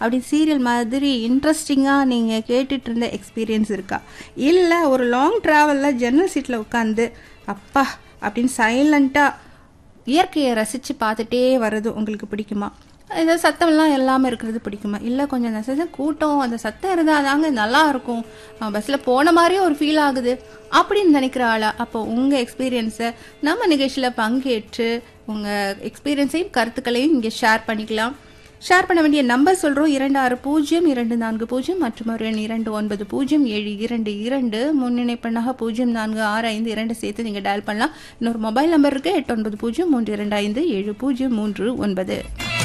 அப்படி சீரியல் மாதிரி இன்ட்ரெஸ்டிங்காக நீங்கள் கேட்டுட்டு இருந்த எக்ஸ்பீரியன்ஸ் இருக்கா இல்லை ஒரு லாங் ட்ராவலில் ஜன்னல் சீட்டில் உட்காந்து அப்பா அப்படின்னு சைலண்ட்டாக இயற்கையை ரசித்து பார்த்துட்டே வர்றது உங்களுக்கு பிடிக்குமா இந்த சத்தம்லாம் எல்லாமே இருக்கிறது பிடிக்குமா இல்லை கொஞ்சம் நெசச கூட்டம் அந்த சத்தம் இருந்தால் தாங்க நல்லா இருக்கும் பஸ்ஸில் போன மாதிரியே ஒரு ஃபீல் ஆகுது அப்படின்னு நினைக்கிற ஆளா அப்போ உங்கள் எக்ஸ்பீரியன்ஸை நம்ம நிகழ்ச்சியில் பங்கேற்று உங்கள் எக்ஸ்பீரியன்ஸையும் கருத்துக்களையும் இங்கே ஷேர் பண்ணிக்கலாம் ஷேர் பண்ண வேண்டிய நம்பர் சொல்கிறோம் இரண்டு ஆறு பூஜ்ஜியம் இரண்டு நான்கு பூஜ்ஜியம் மற்றும் ஒரு எண் இரண்டு ஒன்பது பூஜ்ஜியம் ஏழு இரண்டு இரண்டு முன்னிணைப்பெண்ணாக பூஜ்ஜியம் நான்கு ஆறு ஐந்து இரண்டு சேர்த்து நீங்கள் டயல் பண்ணலாம் இன்னொரு மொபைல் நம்பர் இருக்கு எட்டு ஒன்பது பூஜ்ஜியம் மூன்று இரண்டு ஐந்து ஏழு பூஜ்ஜியம் மூன்று ஒன்பது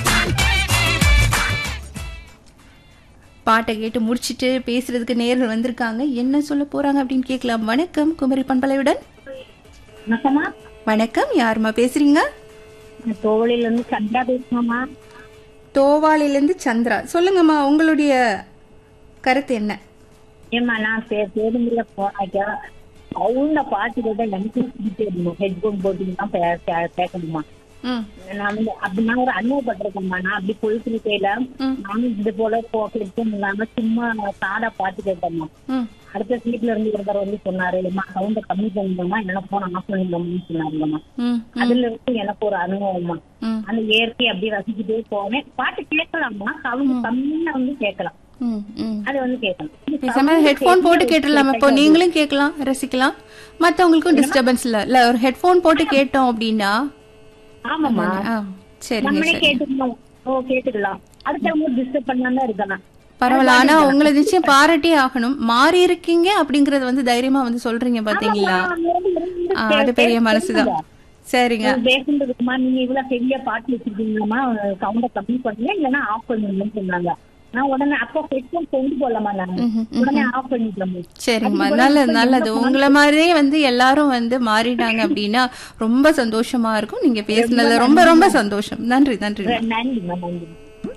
பாட்டை கேட்டு முடிச்சிட்டு பேசுறதுக்கு நேர்கள் வந்திருக்காங்க என்ன சொல்ல போறாங்க அப்படின்னு கேட்கலாம் வணக்கம் குமரி பண்பலையுடன் வணக்கம்மா வணக்கம் யாருமா பேசுறீங்க நான் தோவளையில இருந்து சந்திரா பேசுமாம்மா தோவாளிலேருந்து சந்திரா சொல்லுங்கம்மா உங்களுடைய கருத்து என்ன ஏம்மா நான் பே- பேருந்துல போனாக்கா அவங்க பாட்டு கேட்டா எனக்கு பிடிச்சிருமா ஹெட்போன் போட்டுதான் பே- கே- கேட்கணுமா ம் நான் வந்து அப்படி நான் ஒரு அனுபவப்பட்டிருக்கேம்மா நான் அப்படி போயிட்டு இருக்கையில நானும் இது போல ஹெட்போன் இல்லாம சும்மா சாதா பாட்டு கேட்டேம்மா ம் அடுத்த சீட்ல இருந்து ஒருத்தர் வந்து சொன்னாரு அம்மா சவுண்ட கம்மி பண்ணிக்கோமா என்ன போன ஆஃப் பண்ணிக்கோமான்னு சொன்னாருங்கம்மா ம் அதுல இருந்து எனக்கு ஒரு அனுபவம்மா ம் அந்த இயற்கை அப்படி ரசிச்சுட்டே போவேன் பாட்டு கேட்கலாமா சவுண்ட் கம்மியா வந்து கேட்கலாம் ம் ம் அது வந்து கேட்கலாம் பேசாம ஹெட்ஃபோன் போட்டு கேட்டுடலாம் இப்போ நீங்களும் கேட்கலாம் ரசிக்கலாம் மற்றவங்களுக்கும் டிஸ்டர்பன்ஸ் இல்லை இல்லை ஒரு ஹெட்ஃபோன் போட்டு கேட்டோம் அப்படின்னா ஆமாமா ஆ சரிங்க நம்மளே சரி கேட்டுக்கலாம் ஓ கேட்டுக்கலாம் அடுத்தவங்க டிஸ்டர்ப் பண்ணாம இருக்கலாம் பரவாயில்ல ஆனா உங்களை நிச்சயம் பாராட்டி ஆகணும் மாறி இருக்கீங்க அப்படிங்கறத வந்து தைரியமா வந்து சொல்றீங்க பாத்தீங்களா ஆ, அது பெரிய மனசுதான் சரிங்க பேசுறதுக்குமா நீங்க இவ்வளவு ஹெவியா பாட்டு வச்சிருக்கீங்களாமா சவுண்ட கம்மி பண்ணுங்க இல்லைன்னா ஆஃப் பண்ணுங்கன்னு சொன்னாங்க நான் உடனே அப்போ ஹெட்ஃபோன் கொண்டு போலாமா நான் உடனே ஆஃப் பண்ணிக்கலாம் சரிங்கம்மா நல்லது நல்லது உங்களை மாதிரியே வந்து எல்லாரும் வந்து மாறிட்டாங்க அப்படின்னா ரொம்ப சந்தோஷமா இருக்கும் நீங்க பேசுனது ரொம்ப ரொம்ப சந்தோஷம் நன்றி நன்றி நன்றிம்மா நன்றி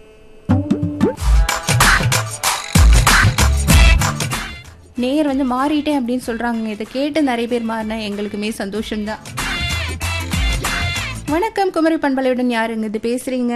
நேர் வந்து மாறிட்டேன் அப்படின்னு சொல்றாங்க இதை கேட்டு நிறைய பேர் மாறினா எங்களுக்குமே சந்தோஷம்தான் வணக்கம் குமரி பண்பலையுடன் யாருங்க இது பேசுறீங்க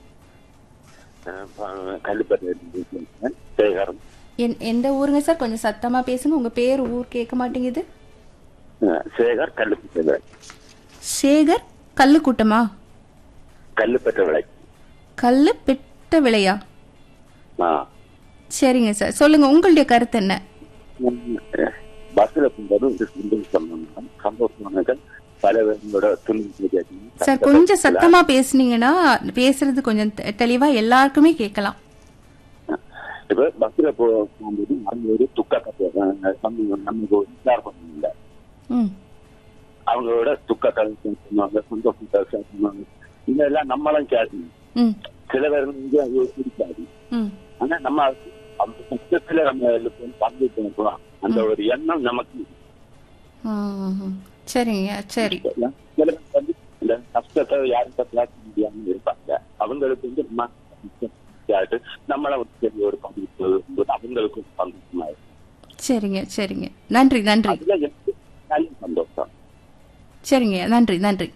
கல்லுப்பட்டு சேகரம் என் எந்த ஊருங்க சார் கொஞ்சம் சத்தமா பேசுங்க உங்க பேர் ஊர் கேட்க மாட்டேங்குது சேகர் கல்லுப்பட்டு விலை சேகர் கல்லு கூட்டமா கல்லுப்பட்ட விலை கல்லு பிட்ட விலையா ஆ சரிங்க சார் சொல்லுங்க உங்களுடைய கருத்து என்ன பஸ்ல போகும்போது ஒரு சந்தோஷம் சந்தோஷமானது பல பேரோட துணி கேட்கணும் சார் கொஞ்சம் சத்தமா பேசுனீங்கன்னா பேசுறது கொஞ்சம் தெ- தெளிவா எல்லாருக்குமே கேட்கலாம் இப்ப பஸ்ல போகும்போது அவங்க ஒரு துக்கா கதை நம்ம நமக்கு ஒரு ஷேர் பண்ணுவாங்க ம் அவங்களோட துக்க கதை சொன்னாங்க சந்தோஷம் கதை சொன்னாங்க இதெல்லாம் நம்மளும் கேட்கணும் ம் சில பேர் வந்து அது பிடிக்காது ம் ஆனா நம்ம அது- அந்த கஷ்டத்துல நம்ம பங்கு பண்ணலாம் அந்த ஒரு எண்ணம் நமக்கு ம், ம். சரிங்க சரி சில பேர் வந்து இந்த கஷ்டத்தை யாருக்கிட்ட பேச முடியாம இருப்பாங்க அவங்களுக்கு வந்து நம்ம கேட்டு நம்மள ஒரு பெரிய ஒரு பங்கு போது அவங்களுக்கு ஒரு பங்கு இருக்கும். சரிங்க சரிங்க நன்றி நன்றி அதுல எனக்கு நல்ல சந்தோஷம் சரிங்க நன்றி நன்றி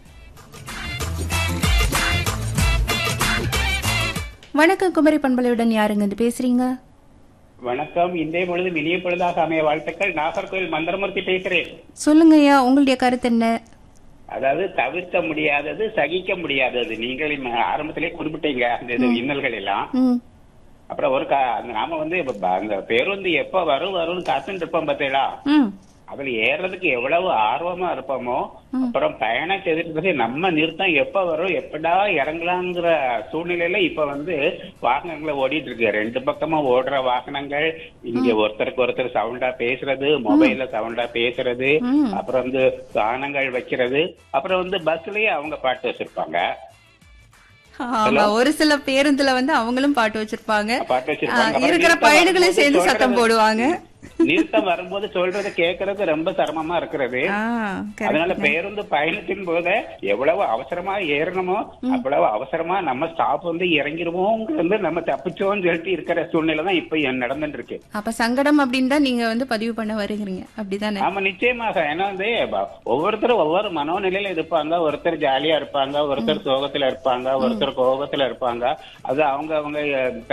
வணக்கம் குமரி பண்பலையுடன் யாருங்க இது பேசுறீங்க வணக்கம் இன்றைய பொழுது இனிய பொழுதாக அமைய வாழ்த்துக்கள் நாகர்கோவில் மந்திரமூர்த்தி பேசுறேன் சொல்லுங்க ஐயா உங்களுடைய கருத்து என்ன அதாவது தவிர்க்க முடியாதது சகிக்க முடியாதது நீங்கள் ம- ஆரம்பத்திலே குறிப்பிட்டீங்க அந்த இது இன்னல்கள் எல்லாம் ம் அப்புறம் ஒரு கா- அந்த நாம வந்து இப்ப ப- அந்த பேருந்து எப்ப வரும் வரும்னு காத்துட்டு இருப்போம் பார்த்தீங்களா ம் அதுல ஏறுறதுக்கு எவ்வளவு ஆர்வமா இருப்போமோ அப்புறம் பயணத்தை எதிர்த்து நம்ம நிறுத்தம் எப்ப வரும் எப்படா இறங்கலாங்கிற சூழ்நிலையில இப்ப வந்து வாகனங்களை ஓடிட்டு இருக்கு ரெண்டு பக்கமா ஓடுற வாகனங்கள் இங்க ஒருத்தருக்கு ஒருத்தர் சவுண்டா பேசுறது மொபைல்ல சவுண்டா பேசுறது ம். அப்புறம் வந்து கானங்கள் வைக்கிறது அப்புறம் வந்து பஸ்லயே அவங்க பாட்டு வச்சிருப்பாங்க ஆமா ஒரு சில பேருந்துல வந்து அவங்களும் பாட்டு வச்சிருப்பாங்க பாட்டு வச்சிருப்பாங்க ஆ, அப்புறம் இருக்கிற நிறுத்தம் பயணிகளும் வரும்போது சேர்ந்து சத்தம் சொல்றது- போடுவாங்க நிறுத்தம் வரும்போது சொல்றது கேட்கறது ரொம்ப சிரமமா இருக்கிறது ஆ, correct. அதனால பேருந்து பயணத்தின் போது எவ்வளவு அவசரமா ஏறணுமோ அவ்வளவு அவசரமா நம்ம ஸ்டாப் வந்து இறங்கிருவோங்கிறது நம்ம தப்பிச்சோம்னு சொல்லிட்டு இருக்கிற சூழ்நிலை தான் இப்ப நடந்துட்டு இருக்கு அப்ப சங்கடம் அப்படின்னு தான் நீங்க வந்து பதிவு பண்ண வருகிறீங்க அப்படிதானே ஆமா நிச்சயமாக ஏன்னா வந்து ப- ஒவ்வொருத்தரும் ஒவ்வொரு மனோநிலையில இருப்பாங்க ஒருத்தர் ஜாலியா இருப்பாங்க ஒருத்தர் சோகத்துல இருப்பாங்க ஒருத்தர் கோபத்துல இருப்பாங்க அது அவங்க அவங்க